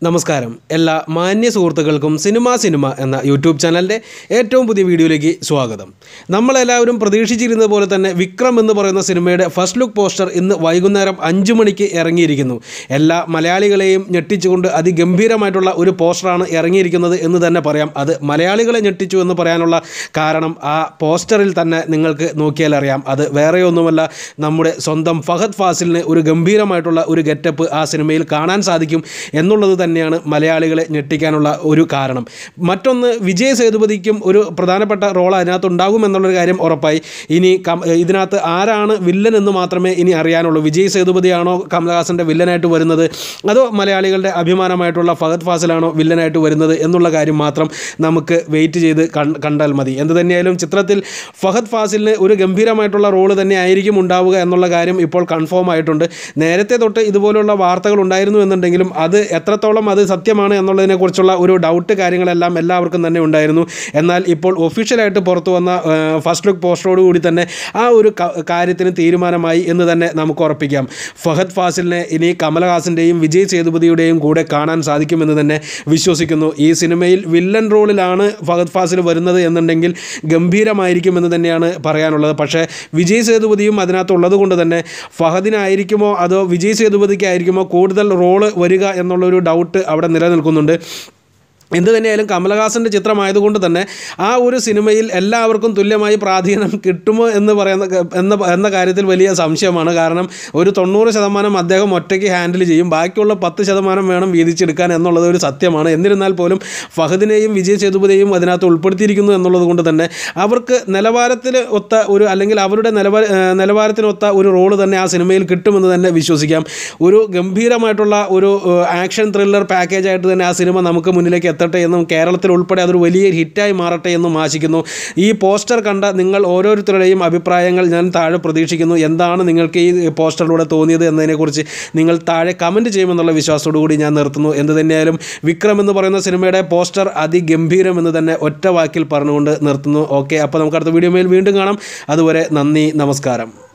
നമസ്കാരം എല്ലാ മാന്യ സുഹൃത്തുക്കൾക്കും സിനിമ സിനിമ എന്ന യൂട്യൂബ് ചാനലിൻ്റെ ഏറ്റവും പുതിയ വീഡിയോയിലേക്ക് സ്വാഗതം നമ്മളെല്ലാവരും പ്രതീക്ഷിച്ചിരുന്നത് പോലെ തന്നെ വിക്രം എന്ന് പറയുന്ന സിനിമയുടെ ഫസ്റ്റ് ലുക്ക് പോസ്റ്റർ ഇന്ന് വൈകുന്നേരം അഞ്ച് മണിക്ക് ഇറങ്ങിയിരിക്കുന്നു എല്ലാ മലയാളികളെയും ഞെട്ടിച്ചുകൊണ്ട് അതിഗംഭീരമായിട്ടുള്ള ഒരു പോസ്റ്ററാണ് ഇറങ്ങിയിരിക്കുന്നത് എന്ന് തന്നെ പറയാം അത് മലയാളികളെ ഞെട്ടിച്ചു എന്ന് പറയാനുള്ള കാരണം ആ പോസ്റ്ററിൽ തന്നെ നിങ്ങൾക്ക് നോക്കിയാൽ അറിയാം അത് വേറെയൊന്നുമല്ല നമ്മുടെ സ്വന്തം ഫഹദ് ഫാസിലിന് ഒരു ഗംഭീരമായിട്ടുള്ള ഒരു ഗെറ്റപ്പ് ആ സിനിമയിൽ കാണാൻ സാധിക്കും എന്നുള്ളത് തന്നെയാണ് മലയാളികളെ ഞെട്ടിക്കാനുള്ള ഒരു കാരണം മറ്റൊന്ന് വിജയ് സേതുപതിക്കും ഒരു പ്രധാനപ്പെട്ട റോൾ അതിനകത്ത് ഉണ്ടാകും എന്നുള്ളൊരു കാര്യം ഉറപ്പായി ഇനി കം ഇതിനകത്ത് ആരാണ് വില്ലൻ എന്ന് മാത്രമേ ഇനി അറിയാനുള്ളൂ വിജയ് സേതുപതിയാണോ കമലഹാസൻ്റെ വില്ലനായിട്ട് വരുന്നത് അതോ മലയാളികളുടെ അഭിമാനമായിട്ടുള്ള ഫഹദ് ഫാസിലാണോ വില്ലനായിട്ട് വരുന്നത് എന്നുള്ള കാര്യം മാത്രം നമുക്ക് വെയിറ്റ് ചെയ്ത് കൺ- കണ്ടാൽ മതി എന്ത് തന്നെയായാലും ചിത്രത്തിൽ ഫഹദ് ഫാസിലിന് ഒരു ഗംഭീരമായിട്ടുള്ള റോള് തന്നെ ആയിരിക്കും ഉണ്ടാവുക എന്നുള്ള കാര്യം ഇപ്പോൾ കൺഫേം ആയിട്ടുണ്ട് നേരത്തെ തൊട്ട് ഇതുപോലുള്ള വാർത്തകൾ ഉണ്ടായിരുന്നു എന്നുണ്ടെങ്കിലും അത് എത്രത്തോളം അത് സത്യമാണ് എന്നുള്ളതിനെക്കുറിച്ചുള്ള ഒരു ഡൗട്ട് കാര്യങ്ങളെല്ലാം എല്ലാവർക്കും തന്നെ ഉണ്ടായിരുന്നു എന്നാൽ ഇപ്പോൾ ഒഫീഷ്യലായിട്ട് പുറത്തു വന്ന ഫസ്റ്റ് ലുക്ക് പോസ്റ്ററോട് കൂടി തന്നെ ആ ഒരു ക- കാര്യത്തിന് തീരുമാനമായി എന്ന് തന്നെ നമുക്ക് ഉറപ്പിക്കാം ഫഹദ് ഫാസിലിനെ ഇനി കമലഹാസൻ്റെയും വിജയ് സേതുപതിയുടെയും കൂടെ കാണാൻ സാധിക്കുമെന്ന് തന്നെ വിശ്വസിക്കുന്നു ഈ സിനിമയിൽ വില്ലൻ റോളിലാണ് ഫഹദ് ഫാസിൽ വരുന്നത് എന്നുണ്ടെങ്കിൽ ഗംഭീരമായിരിക്കുമെന്ന് തന്നെയാണ് പറയാനുള്ളത് പക്ഷേ വിജയ് സേതുപതിയും അതിനകത്തുള്ളത് കൊണ്ട് തന്നെ ഫഹദിനായിരിക്കുമോ അതോ വിജയ് സേതുപതിക്കായിരിക്കുമോ കൂടുതൽ റോള് വരിക എന്നുള്ളൊരു ഡൗട്ട് അവിടെ നിലനിൽക്കുന്നുണ്ട് എന്ത് തന്നെയായാലും കമലഹാസൻ്റെ ചിത്രമായതുകൊണ്ട് തന്നെ ആ ഒരു സിനിമയിൽ എല്ലാവർക്കും തുല്യമായി പ്രാധാന്യം കിട്ടുമോ എന്ന് പറയുന്ന എന്ന എന്ന കാര്യത്തിൽ വലിയ സംശയമാണ് കാരണം ഒരു തൊണ്ണൂറ് ശതമാനം അദ്ദേഹം ഒറ്റയ്ക്ക് ഹാൻഡിൽ ചെയ്യും ബാക്കിയുള്ള പത്ത് ശതമാനം വേണം വീതിച്ചെടുക്കാൻ എന്നുള്ളത് ഒരു സത്യമാണ് എന്നിരുന്നാൽ പോലും ഫഹദിനെയും വിജയ് സേതുപതിയെയും അതിനകത്ത് ഉൾപ്പെടുത്തിയിരിക്കുന്നു എന്നുള്ളത് കൊണ്ട് തന്നെ അവർക്ക് നിലവാരത്തിൽ ഒത്ത ഒരു അല്ലെങ്കിൽ അവരുടെ നിലവാര ഏഹ് നിലവാരത്തിനൊത്ത ഒരു റോള് തന്നെ ആ സിനിമയിൽ കിട്ടുമെന്ന് തന്നെ വിശ്വസിക്കാം ഒരു ഗംഭീരമായിട്ടുള്ള ഒരു ഏഹ് ആക്ഷൻ ത്രില്ലർ പാക്കേജായിട്ട് തന്നെ ആ സിനിമ നമുക്ക് മുന്നിലേക്ക് എത്തട്ടെ എന്നും കേരളത്തിൽ ഉൾപ്പെടെ അതൊരു വലിയ ഹിറ്റായി മാറട്ടെ എന്നും ആശിക്കുന്നു ഈ പോസ്റ്റർ കണ്ട നിങ്ങൾ ഓരോരുത്തരുടെയും അഭിപ്രായങ്ങൾ ഞാൻ താഴെ പ്രതീക്ഷിക്കുന്നു എന്താണ് നിങ്ങൾക്ക് ഈ പോസ്റ്ററിലൂടെ തോന്നിയത് എന്നതിനെക്കുറിച്ച് നിങ്ങൾ താഴെ കമൻറ്റ് ചെയ്യുമെന്നുള്ള വിശ്വാസത്തോടു കൂടി ഞാൻ നിർത്തുന്നു എന്ത് തന്നെയായാലും വിക്രം എന്ന് പറയുന്ന സിനിമയുടെ പോസ്റ്റർ അതിഗംഭീരം എന്ന് തന്നെ ഒറ്റ വാക്കിൽ പറഞ്ഞുകൊണ്ട് നിർത്തുന്നു ഓക്കെ അപ്പോൾ നമുക്ക് അടുത്ത വീഡിയോ മേൽ വീണ്ടും കാണാം അതുവരെ നന്ദി നമസ്കാരം